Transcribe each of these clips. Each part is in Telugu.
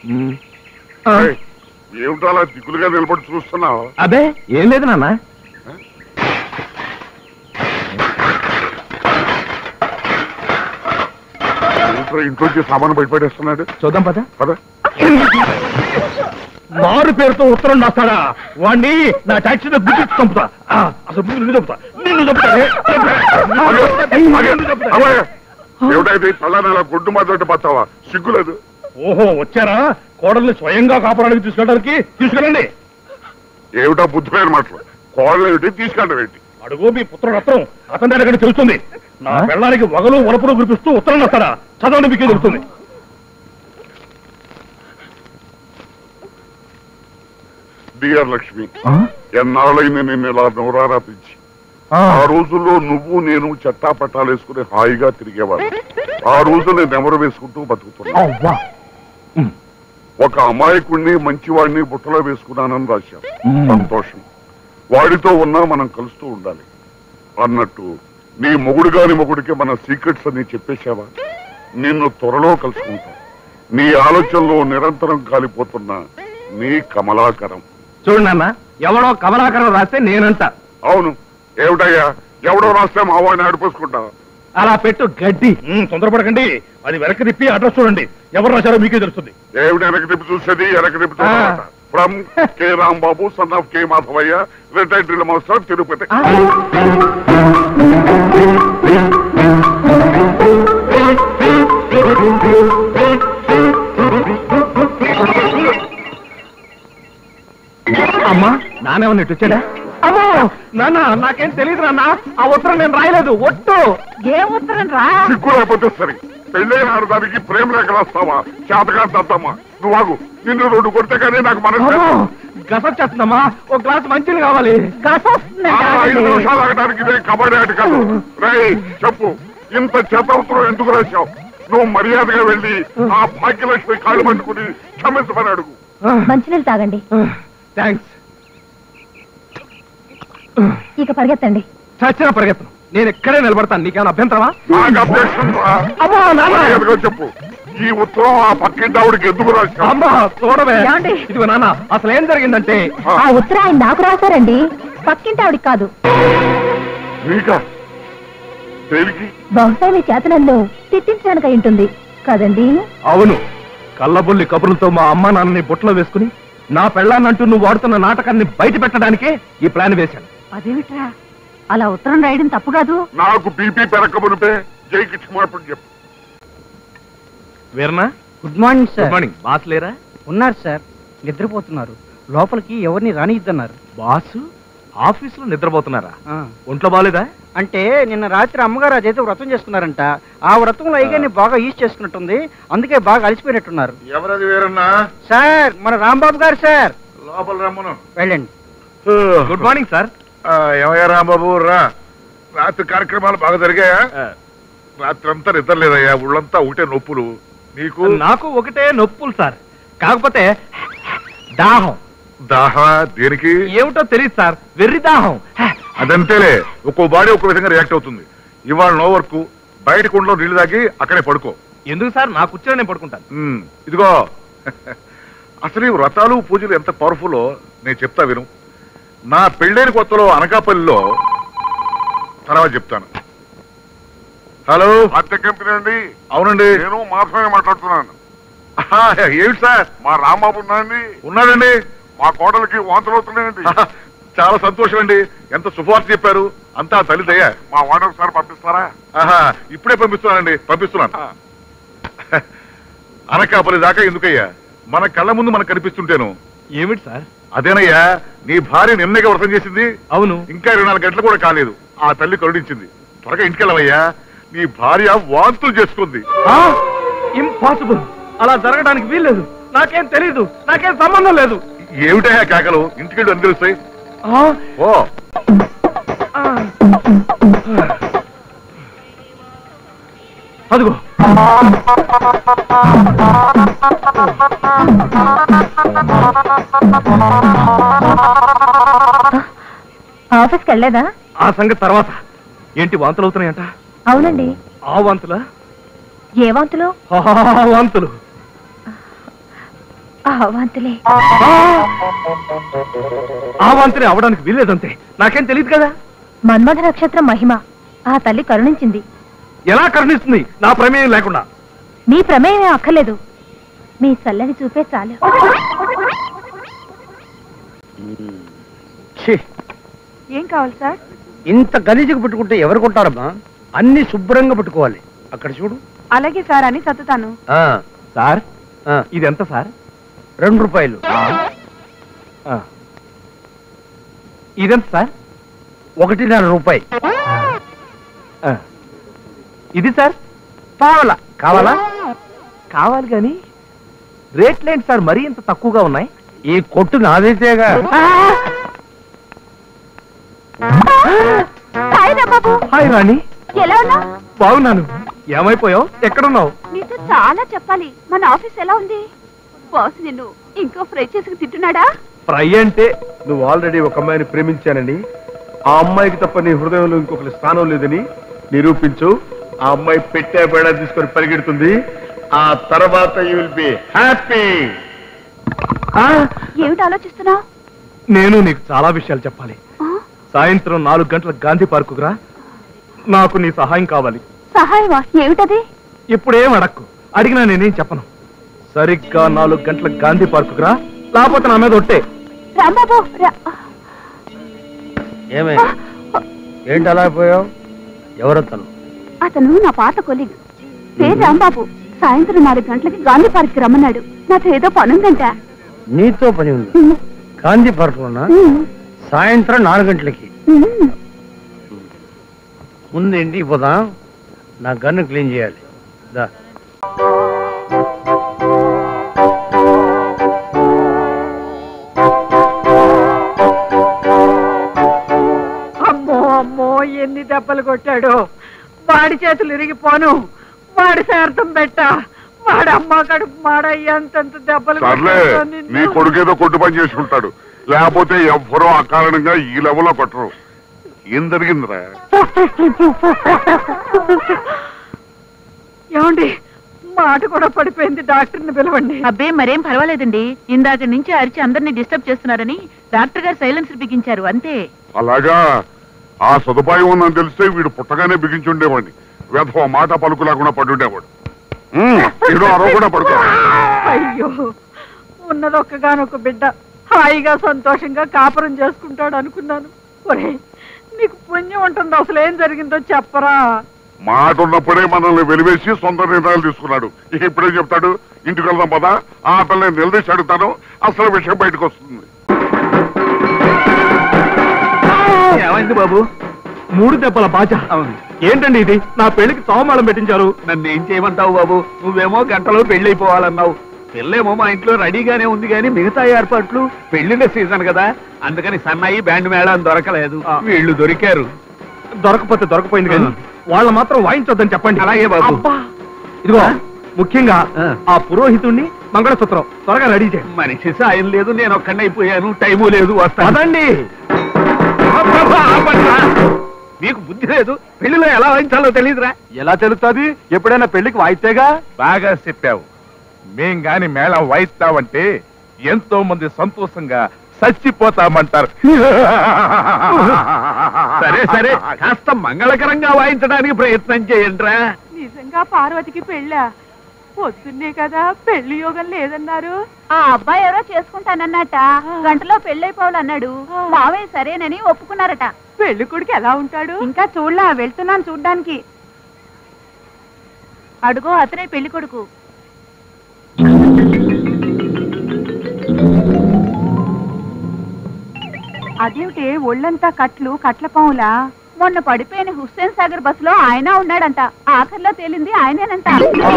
ఏయ్, ఏమిటో అలా దిగులుగా నిలబడి చూస్తున్నావు అదే ఏం లేదు నాన్న ఏమిట్రా ఇంట్లోంచి సామాను బయటపడేస్తున్నాడు చూద్దాం పద కదా మారు పేరుతో ఉత్తరం రాస్తాడా వాణ్ణి నా టాక్సీలో గుర్తించి చంపుతా ఆ, అసలు ముందు నిన్ను చంపుతా నిన్ను చంపుతానే. నిన్ను చంపుతా. ఏమిటైతే తల్లనలా గుడ్డు మాట్లాడి పత్తావా సిగ్గులేదు ఓహో వచ్చారా కోడల్ని స్వయంగా కాపాడానికి తీసుకెళ్ళడానికి తీసుకెళ్ళండి ఏమిటా బుద్ధిపోయిన మాటలు కోడలు ఏమిటి తీసుకెళ్ళడం ఏంటి అడుగు మీ పుత్ర రత్నం అతని దగ్గర తెలుస్తుంది నా పెళ్ళానికి వగలు వలపులు కురిపిస్తూ ఉత్తరం రాస్తాడా చదవండి మీకే తెలుస్తుంది డియర్ లక్ష్మి ఎన్నాళ్ళైంది నేను ఇలా నోరారా పిలిచి ఆ రోజుల్లో నువ్వు నేను చట్టా పట్టాలు వేసుకుని హాయిగా తిరిగేవాడు ఆ రోజు నేను నెమరు వేసుకుంటూ బతుకుతున్నా ఒక అమాయకుణ్ణి మంచివాడిని బుట్టలో వేసుకున్నానని రాశాం సంతోషం వాడితో ఉన్నా మనం కలుస్తూ ఉండాలి అన్నట్టు నీ మొగుడు గాని మొగుడికి మన సీక్రెట్స్ అన్ని చెప్పేశావా నిన్ను త్వరలో కలుసుకుంటాం నీ ఆలోచనలో నిరంతరం కాలిపోతున్న నీ కమలాకరం చూడు నాన్న ఎవడో కమలాకరం రాస్తే నేనంట అవును ఏమిటయ్యా ఎవడో రాస్తే మా వాడిని ఆడిపోసుకుంటావా అలా పెట్టు గడ్డి తొందరపడకండి అది వెనక్కి తిప్పి అడ్రస్ చూడండి ఎవరు రాశారో మీకే తెలుస్తుంది ఏమిటి వెనక తిప్పి చూసేది వెనక తిప్పి ఆ. From K Rambabu son of K Madhavayya retired drill master Tirupati అమ్మా నానేమన్నా ఇటు వచ్చాడా అమ్మో నాన్న నాకేం తెలియదు నాన్న ఆ ఉత్తరం నేను రాయలేదు ఒట్టు ఏ ఉత్తరం రా సిగ్గు లేకపోతే సరే పెళ్ళైన ఆడదానికి ప్రేమ లేఖ రాస్తావా చేతగా దద్దమ్మా నువ్వు ఆగు నిన్ను రెండు కొడితే కానీ నాకు మనసు అమ్మో, గసొచ్చేస్తుందమ్మా ఒక గ్లాస్ మంచిది కావాలి ఆ, ఐదు నిమిషాలు ఆగడానికి ఇదే కబడ్డీ ఆట కాదు రై చెప్పు ఇంత చేతవసరం ఎందుకు రాశావు నువ్వు మర్యాదగా వెళ్ళి ఆ భాగ్యలక్ష్మి కాళ్ళు పట్టుకుని క్షమించమని అడుగు మంచినీళ్ళు తాగండి థ్యాంక్స్ ఇక పరిగెత్తండి చచ్చిన పరిగెత్తను నేను ఇక్కడే నిలబడతాను నీకేమైనా అభ్యంతరమా నాకు అభ్యక్షం రా. అమ్మా నాన్న మర్యాదగా చెప్పు ఈ ఉత్తరం ఆ పక్కింటి ఆవిడకి ఎందుకు రాశావు అమ్మా చూడవే ఏమండి? ఇదిగో నాన్న అసలు ఏం జరిగిందంటే ఆ ఉత్తరం ఆయన నాకు రాశారండి పక్కింటి ఆవిడికి కాదు నీకా దేనికి బహుశా మీ చేత నన్ను తిట్టించడానికి అయి ఉంటుంది కదండి అవును కళ్ళబొల్లి కబుర్లతో మా అమ్మ నాన్నని బుట్టలో వేసుకుని నా పెళ్ళాన్నంటూ నువ్వు వాడుతున్న నాటకాన్ని బయట పెట్టడానికే ఈ ప్లాన్ వేశాను అదేమిట్రా అలా ఉత్తరం రాయడం తప్పు కాదు నాకు బీపీ పెరగమునిపే జైకి క్షమాపణ చెప్పు వీరనా good morning good sir morning boss లేరా ఉన్నారు సార్ నిద్రపోతున్నారు లోపలికి ఎవరిని రానిద్దన్నారు బాసు ఆఫీసులో నిద్రపోతున్నారా ఆ, ఒంట్లో బాలేదా అంటే నిన్న రాత్రి అమ్మగారు అదైతే వ్రతం చేసుకున్నారంట ఆ వ్రతంలో అయ్యగారిని బాగా యూజ్ చేసుకున్నట్టుంది అందుకే బాగా అలసిపోయినట్టున్నారు ఎవరది వేరన్నా సార్ మన రాంబాబు గారు సార్ లోపల రమ్మను వెళ్ళండి గుడ్ మార్నింగ్ సార్ ఏమయ్యా రాంబాబు రా రాత్రి కార్యక్రమాలు బాగా జరిగాయా రాత్రి అంతా నిద్ర లేదయ్యా ఒళ్ళంతా ఒకటే నొప్పులు నీకు నాకు ఒకటే నొప్పులు సార్ కాకపోతే దాహం దాహా దేనికి ఏమిటో తెలియదు సార్ వెర్రి దాహం అదంతేలే ఒక్కో బాడీ ఒక్కో విధంగా రియాక్ట్ అవుతుంది ఇవాళ నో వర్క్ బయట కుండలో నీళ్లు తాగి అక్కడే పడుకో ఎందుకు సార్ నా కూర్చొని నేను పడుకుంటాను ఉమ్, ఇదిగో అసలు ఈ వ్రతాలు పూజలు ఎంత పవర్ఫుల్లో నేను చెప్తా విను నా పెళ్ళైన కొత్తలో అనకాపల్లిలో తర్వాత చెప్తాను హలో అద్దె కంపెనీ అండి అవునండి నేను మాత్రమే మాట్లాడుతున్నాను ఏమిటి సార్ మా రాంబాబు ఉన్నాడండి ఉన్నాడండి మా కోడలికి వాంతులు అవుతున్నాయండి చాలా సంతోషం అండి ఎంత శుభవార్త చెప్పారు అంతా తల్లి దయ మా వాడు ఒకసారి పంపిస్తారా ఆహా ఇప్పుడే పంపిస్తున్నానండి పంపిస్తున్నాను అనకాపల్లి దాకా ఎందుకయ్యా మన కళ్ళ ముందు మనకు కనిపిస్తుంటేను ఏమిటి సార్ అదేనయ్యా నీ భార్య నిన్నగా వ్రతం చేసింది అవును ఇంకా ఇరవై నాలుగు గంటలు కూడా కాలేదు ఆ తల్లి కరుణించింది త్వరగా ఇంటికెళ్ళవయ్యా నీ భార్య వాంతులు చేసుకుంది ఇంపాసిబుల్ అలా జరగడానికి వీల్లేదు నాకేం తెలీదు నాకేం సంబంధం లేదు ఏమిటయ్యా కేకలు ఇంటికెళ్ళి అని తెలుస్తాయి ఆ, ఓ ఆ. అదిగో ఆఫీస్కి వెళ్ళలేదా ఆ సంగతి తర్వాత ఏంటి వాంతులు అవుతున్నాయంట అవునండి ఆ వాంతులా ఏ వాంతులు ఆ వాంతులు అవంతులే ఆ వాంతిని అవడానికి వీల్లేదంతే నాకేం తెలియదు కదా మన్మథ నక్షత్రం మహిమ ఆ తల్లి కరుణించింది ఎలా కరుణిస్తుంది నా ప్రమేయం లేకుండా మీ ప్రమేయమే అక్కర్లేదు మీ చల్లని చూపే చాలు ఛీ, ఏం కావాలి సార్ ఇంత గలీజుగా పెట్టుకుంటే ఎవరు కొంటారమ్మా అన్ని శుభ్రంగా పెట్టుకోవాలి అక్కడ చూడు అలాగే సార్ అని సత్తుతాను ఆ, సార్ ఆ, ఇది ఎంత సార్ రెండు రూపాయలు ఆ. ఇదెంత సార్ ఒకటిన్నర రూపాయి ఆ. ఇది సార్ పావలా కావాలా కావాలి కానీ రేట్లేంటి సార్ మరీ ఇంత తక్కువగా ఉన్నాయి ఈ కొట్టు నాదైతేగా బాబు హాయ్ రాణి ఎలా ఉన్నా బాగున్నాను ఏమైపోయావు ఎక్కడున్నావు నీతో చాలా చెప్పాలి మన ఆఫీస్ ఎలా ఉంది బాస్ నిన్ను ఇంకో ఫ్రై చేసుకు తింటున్నాడా ఫ్రై అంటే నువ్వు ఆల్రెడీ ఒక అమ్మాయిని ప్రేమించానని ఆ అమ్మాయికి తప్ప నీ హృదయంలో ఇంకొకరి స్థానం లేదని నిరూపించు ఆ అమ్మాయి పెట్టే బేడా తీసుకొని పరిగెడుతుంది ఆ తర్వాత యూ విల్ బి హ్యాపీ ఏమిటి ఆలోచిస్తున్నావు నేను నీకు చాలా విషయాలు చెప్పాలి సాయంత్రం నాలుగు గంటలకు గాంధీ పార్కుకు రా నాకు నీ సహాయం కావాలి సహాయమా ఏమిటది ఇప్పుడేం అడక్కు అడిగినా నేనేం చెప్పను సరిగ్గా నాలుగు గంటలకు గాంధీ పార్కుకు రా లేకపోతే నా మీద ఒట్టే రాంబాబు రా ఏమే ఏంటి అలా పోయావు ఎవరతను అతను నా పాత కొలీగ్ పేరు రాంబాబు సాయంత్రం నాలుగు గంటలకి గాంధీ పార్క్ రమ్మన్నాడు నాతో ఏదో పనుందంట నీతో పని ఉంది గాంధీ పార్క్లోనా సాయంత్రం నాలుగు గంటలకి ముందు ఇంటికి పోదాం నా గన్ను క్లీన్ చేయాలి దా అమ్మో అమ్మో ఎన్ని దెబ్బలు కొట్టాడు వాడి చేతులు ఇరిగిపోను వాడి శార్థం పెట్ట వాడి అమ్మ కడుపు మాడ ఎంతెంత దెబ్బలు సర్లే కొట్టాడో నీ నిన్ను. కొడుకేదో కొట్టు పని చేసుకుంటాడు లేకపోతే ఎవ్వరూ అకారణంగా ఈ లెవెల్లో కొట్టరు ఏం జరిగిందిరా ఏమండి మాట కూడా పడిపోయింది డాక్టర్ని పిలవండి అబ్బే మరేం పర్వాలేదండి ఇందాక నుంచి అరిచి అందరినీ డిస్టర్బ్ చేస్తున్నారని డాక్టర్ గారు సైలెన్సర్ బిగించారు అంతే అలాగా ఆ సదుపాయం ఉందని తెలిస్తే వీడు పుట్టగానే బిగించి ఉండేవాడిని వేధ మాట పలుకు లేకుండా పడుండేవాడు ఏదో అరవ కూడా పడుకో అయ్యో ఉన్నదొక్కగానొక్క బిడ్డ హాయిగా సంతోషంగా కాపురం చేసుకుంటాడు అనుకున్నాను ఒరే నీకు పుణ్యం ఉంటుంది అసలు ఏం జరిగిందో చెప్పరా మాట ఉన్నప్పుడే మనల్ని వెలివేసి సొంత నిర్ణయాలు తీసుకున్నాడు ఇక ఇప్పుడేం చెప్తాడు ఇంటికి వెళ్దాం పదా ఆ పిల్లని నిలదీసి అడుగుతాను అసలు విషయం బయటకు వస్తుంది ఏమైంది బాబు మూడు దెబ్బల బాజ ఏంటండి ఇది నా పెళ్లికి తోమాళం పెట్టించారు నన్ను ఏం చేయమంటావు బాబు నువ్వేమో గంటలో పెళ్లి అయిపోవాలన్నావు పెళ్ళేమో మా ఇంట్లో రెడీగానే ఉంది కానీ మిగతా ఏర్పాట్లు పెళ్లిన సీజన్ కదా అందుకని సన్నాయి బ్యాండ్ మేళం దొరకలేదు వీళ్ళు దొరికారు దొరకపోతే దొరకపోయింది కానీ వాళ్ళ మాత్రం వాయించొద్దని చెప్పండి అలాగే బాబు. అబ్బా! ఇదిగో ముఖ్యంగా ఆ. ఆ పురోహితుణ్ణి మంగళసూత్రం త్వరగా రెడీ చేయండి మనిషి సాయం లేదు నేను ఒక్కడైపోయాను టైము లేదు వస్తాను పదండి అబ్బబ్బా, ఆపండ్రా. మీకు బుద్ధి లేదు పెళ్లిలో ఎలా వాయించాలో తెలియదురా ఎలా తెలుస్తుంది ఎప్పుడైనా పెళ్లికి వాయితేగా బాగా చెప్పావు మేం గాని మేళం వాయిస్తామంటే ఎంతో మంది సంతోషంగా చచ్చిపోతామంటారు సరే సరే కాస్త మంగళకరంగా వాయించడానికి ప్రయత్నం చేయండిరా నిజంగా పార్వతికి పెళ్ళా పొద్దున్నే కదా పెళ్లి యోగం లేదన్నారు ఆ అబ్బాయి ఎవరో చేసుకుంటానన్నట గంటలో పెళ్ళైపోవాలన్నాడు మావయ్య సరేనని ఒప్పుకున్నారట పెళ్లి కొడుకు ఎలా ఉంటాడు ఇంకా చూడలా వెళ్తున్నాను చూడ్డానికి అడుగో అతనే పెళ్లి కొడుకు అదేమిటి ఒళ్ళంతా కట్లు కట్ల పాములా మొన్న పడిపోయిన హుస్సేన్ సాగర్ బస్సులో ఆయన ఉన్నాడంట ఆఖరిలో తేలింది ఆయనేనంట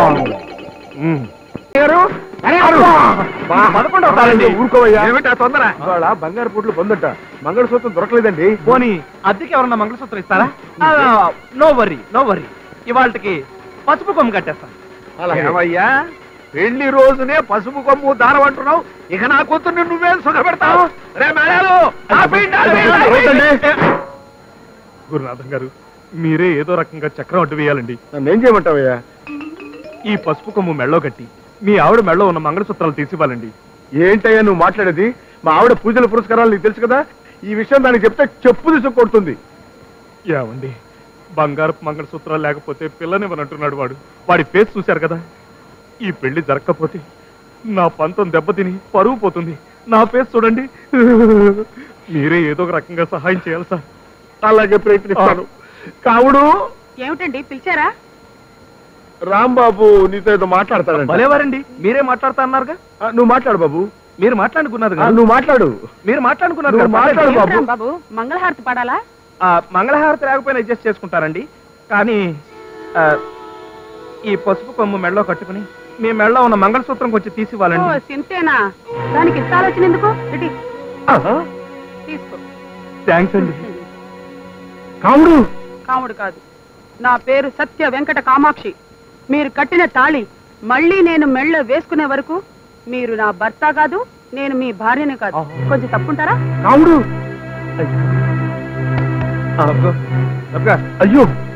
ఊరుకోవయ్యా ఏమిటా తొందర ఇవాళ బంగారు పుట్లు పొందట మంగళసూత్రం దొరకలేదండి పోనీ అద్దెకి ఎవరన్నా మంగళసూత్రం ఇస్తారా నో వర్రీ నో వర్రీ ఇవాళకి పసుపు కొమ్ము కట్టేస్తాను ఏమయ్యా పెళ్లి రోజునే పసుపు కొమ్ము దారం అంటున్నావు ఇక నా కూతుర్ని నువ్వేం సుఖపెడతావు రే మేడాలు ఆపేయండి, ఆపేయండి. గురునాథం గారు మీరే ఏదో రకంగా చక్రం అడ్డు వేయాలండి నన్ను ఏం చేయమంటావయ్యా ఈ పసుపు కొమ్ము మెళ్ళో కట్టి మీ ఆవిడ మెళ్ళో ఉన్న మంగళసూత్రాలు తీసివ్వాలండి ఏంటయ్యా నువ్వు మాట్లాడేది మా ఆవిడ పూజల పురస్కారాలు నీకు తెలుసు కదా ఈ విషయం దానికి చెప్తే చెప్పు తీసుకు కొడుతుంది ఏమండి బంగారపు మంగళసూత్రాలు లేకపోతే పిల్లనివ్వనంటున్నాడు వాడు వాడి ఫేస్ చూశారు కదా ఈ పెళ్లి జరగకపోతే నా పంతం దెబ్బతిని పరువు పోతుంది నా ఫేస్ చూడండి మీరే ఏదో ఒక రకంగా సహాయం చేయాలి సార్ అలాగే ప్రయత్నిస్తాను కావుడు ఏమిటండి పిలిచారా రాంబాబు నీతో ఏదో మాట్లాడతాడంట భలేవారండి మీరే మాట్లాడుతా అన్నారుగా ఆ, నువ్వు మాట్లాడు బాబు మీరు మాట్లాడుకున్నారు ఆ, కదా నువ్వు మాట్లాడు మీరు మాట్లాడుకున్నారు నువ్వు కదా, మాట్లాడు పర్లేదు. బాబు బాబు మంగళహారతి పాడాలా ఆ, మంగళహారతి లేకపోయినా అడ్జస్ట్ చేసుకుంటారండి కానీ ఆ, ఈ పసుపు కొమ్ము మెడలో కట్టుకుని మీ మెడలో ఉన్న మంగళసూత్రం కొంచెం తీసి ఓ ఇవ్వాలండి సింతేనా దానికి ఇంత ఆలోచన ఎందుకు ఇటీ ఆహా, తీసుకో థ్యాంక్స్ అండి కావుడు కాముడు కాదు నా పేరు సత్య వెంకట కామాక్షి మీరు కట్టిన తాళి మళ్ళీ నేను మెళ్ళ వేసుకునే వరకు మీరు నా భర్త కాదు నేను మీ భార్యని కాదు కొంచెం తప్పుంటారా కావుడు తప్పుగా. అయ్యో